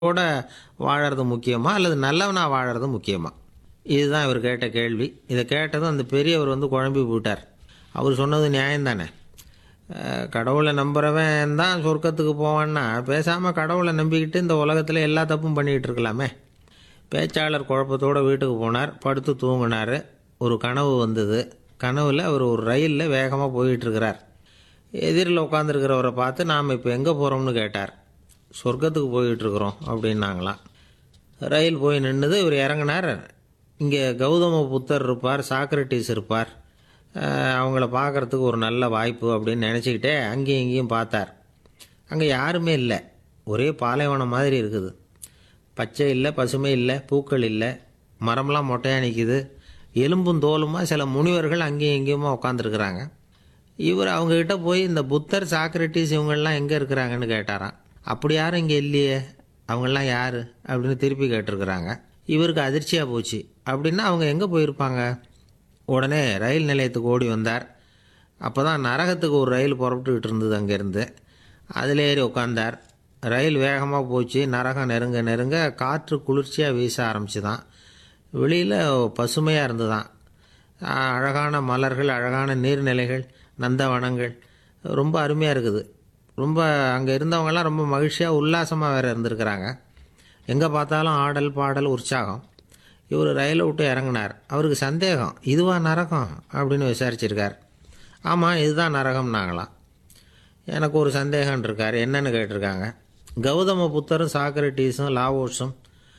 கூட வாழறது முக்கியமா அல்லது நல்லவனா வாழறது முக்கியமா இதுதான் இவர் கேட்ட கேள்வி இதை கேட்டதும் அந்த பெரியவர் வந்து குழம்பி போயிட்டார் அவர் சொன்னது நியாயம்தானே அஹ், கடவுளை நம்புறவன் தான் சொர்க்கத்துக்கு போவான்னா பேசாமல் கடவுளை நம்பிக்கிட்டு இந்த உலகத்தில் எல்லா தப்பும் பண்ணிக்கிட்டு இருக்கலாமே பேச்சாளர் குழப்பத்தோட வீட்டுக்கு போனார் படுத்து தூங்கினார் ஒரு கனவு வந்தது கனவில் அவர் ஒரு ரயிலில் வேகமாக போயிட்டு இருக்கிறார் எதிரில் உட்காந்துருக்கிறவரை பார்த்து நாம் இப்போ எங்கே போகிறோம்னு கேட்டார் சொர்க்கத்துக்கு போயிட்டு இருக்கிறோம் அப்படின்னாங்களாம் ரயில் போய் நின்றுது இவர் இறங்கினார் இங்கே கௌதம புத்தர் இருப்பார் சாக்ரட்டிஸ் இருப்பார் அஹ் அவங்கள பார்க்கறதுக்கு ஒரு நல்ல வாய்ப்பு அப்படின்னு நினச்சிக்கிட்டே அங்கேயும் இங்கேயும் பார்த்தார் அங்கே யாருமே இல்லை ஒரே பாலைவனம் மாதிரி இருக்குது பச்சை இல்லை பசுமை இல்லை பூக்கள் இல்லை மரம்லாம் மொட்டையாக நிற்கிது எலும்பும் தோலுமா சில முனிவர்கள் அங்கேயும் இங்கேயுமா உட்காந்துருக்குறாங்க இவர் அவங்கக்கிட்ட போய் இந்த புத்தர் சாக்ரட்டிஸ் இவங்கெல்லாம் எங்கே இருக்கிறாங்கன்னு கேட்டாராம் அப்படி யாரும் இங்கே இல்லையே அவங்கெல்லாம் யார் அப்படின்னு திருப்பி கேட்டிருக்கிறாங்க இவருக்கு அதிர்ச்சியாக போச்சு அப்படின்னா அவங்க எங்கே போயிருப்பாங்க உடனே ரயில் நிலையத்துக்கு ஓடி வந்தார் அப்போ தான் நரகத்துக்கு ஒரு ரயில் புறப்பட்டுக்கிட்டு இருந்தது அங்கேருந்து அதில் ஏறி உட்காந்தார் ரயில் வேகமாக போச்சு நரகம் நெருங்க நெருங்க காற்று குளிர்ச்சியாக வீச ஆரம்பிச்சுதான் வெளியில் பசுமையாக இருந்துதான் ஆஹ் அழகான மலர்கள் அழகான நீர்நிலைகள் நந்தவனங்கள் ரொம்ப அருமையாக இருக்குது ரொம்ப அங்கே இருந்தவங்கெல்லாம் ரொம்ப மகிழ்ச்சியாக உல்லாசமாக வேறு இருந்திருக்கிறாங்க எங்கே பார்த்தாலும் ஆடல் பாடல் உற்சாகம் இவர் ரயிலை விட்டு இறங்கினார் அவருக்கு சந்தேகம் இதுவா நரகம் அப்படின்னு விசாரிச்சிருக்கார் ஆமாம் இதுதான் நரகம்னாங்களாம் எனக்கு ஒரு சந்தேகம் இருக்கார் என்னன்னு கேட்டிருக்காங்க கௌதம புத்தரும் சாக்ரட்டீஸும் லாவோஸும்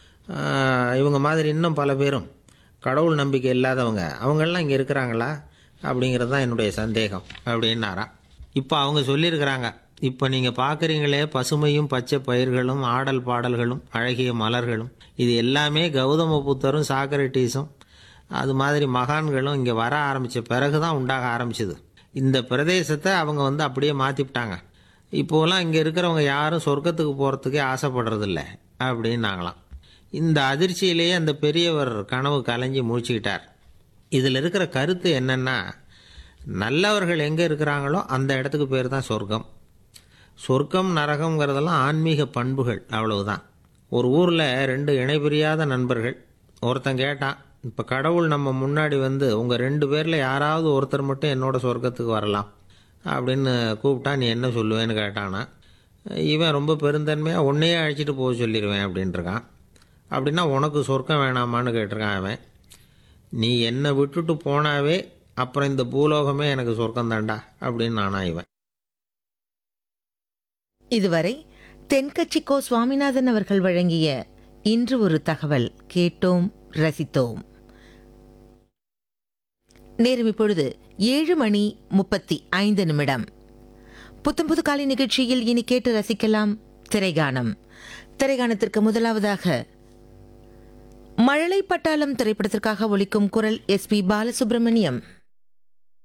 ஆஹ், இவங்க மாதிரி இன்னும் பல பேரும் கடவுள் நம்பிக்கை இல்லாதவங்க அவங்கெல்லாம் இங்கே இருக்கிறாங்களா அப்படிங்கிறது தான் என்னுடைய சந்தேகம் அப்படின்னாராம் இப்போ அவங்க சொல்லியிருக்கிறாங்க இப்போ நீங்கள் பார்க்குறீங்களே பசுமையும் பச்சை பயிர்களும் ஆடல் பாடல்களும் அழகிய மலர்களும் இது எல்லாமே கௌதம புத்தரும் சாக்ரட்டீஸும் அது மாதிரி மகான்களும் இங்கே வர ஆரம்பித்த பிறகு தான் உண்டாக ஆரம்பிச்சது இந்த பிரதேசத்தை அவங்க வந்து அப்படியே மாற்றிவிட்டாங்க இப்போலாம் இங்கே இருக்கிறவங்க யாரும் சொர்க்கத்துக்கு போகிறதுக்கே ஆசைப்படுறதில்ல அப்படின்னாங்களாம் இந்த அதிர்ச்சியிலேயே அந்த பெரியவர் கனவு கலைஞ்சி முழிச்சுக்கிட்டார் இதில் இருக்கிற கருத்து என்னென்னா நல்லவர்கள் எங்கே இருக்கிறாங்களோ அந்த இடத்துக்கு பேர் தான் சொர்க்கம் சொர்க்கம் நரகம்ங்கிறதெல்லாம் ஆன்மீக பண்புகள் அவ்வளவுதான் ஒரு ஊரில் ரெண்டு இணைபிரியாத நண்பர்கள் ஒருத்தன் கேட்டான் இப்போ கடவுள் நம்ம முன்னாடி வந்து உங்கள் ரெண்டு பேரில் யாராவது ஒருத்தர் மட்டும் என்னோட சொர்க்கத்துக்கு வரலாம் அப்படின்னு கூப்பிட்டா நீ என்ன சொல்லுவேன்னு கேட்டானா இவன் ரொம்ப பெருந்தன்மையாக உன்னையே அழைச்சிட்டு போக சொல்லிடுவேன் அப்படின்ட்டுருக்கான் அப்படின்னா உனக்கு சொர்க்கம் வேணாமான்னு கேட்டிருக்கான் அவன் நீ என்னை விட்டுட்டு போனாவே அப்புறம் இந்த பூலோகமே எனக்கு சொர்க்கம் தாண்டா அப்படின்னு நானா இவன் இதுவரை தென்கட்சிக்கோ சுவாமிநாதன் அவர்கள் வழங்கிய இன்று ஒரு தகவல் கேட்டோம் ரசித்தோம் நேரம் இப்பொழுது ஏழு மணி முப்பத்தி ஐந்து நிமிடம் புத்தம் புது காலை நிகழ்ச்சியில் இனி கேட்டு ரசிக்கலாம் திரைகானம் திரைகானத்திற்கு முதலாவதாக மழலை பட்டாளம் திரைப்படத்திற்காக ஒலிக்கும் குரல் எஸ் பி பாலசுப்ரமணியம்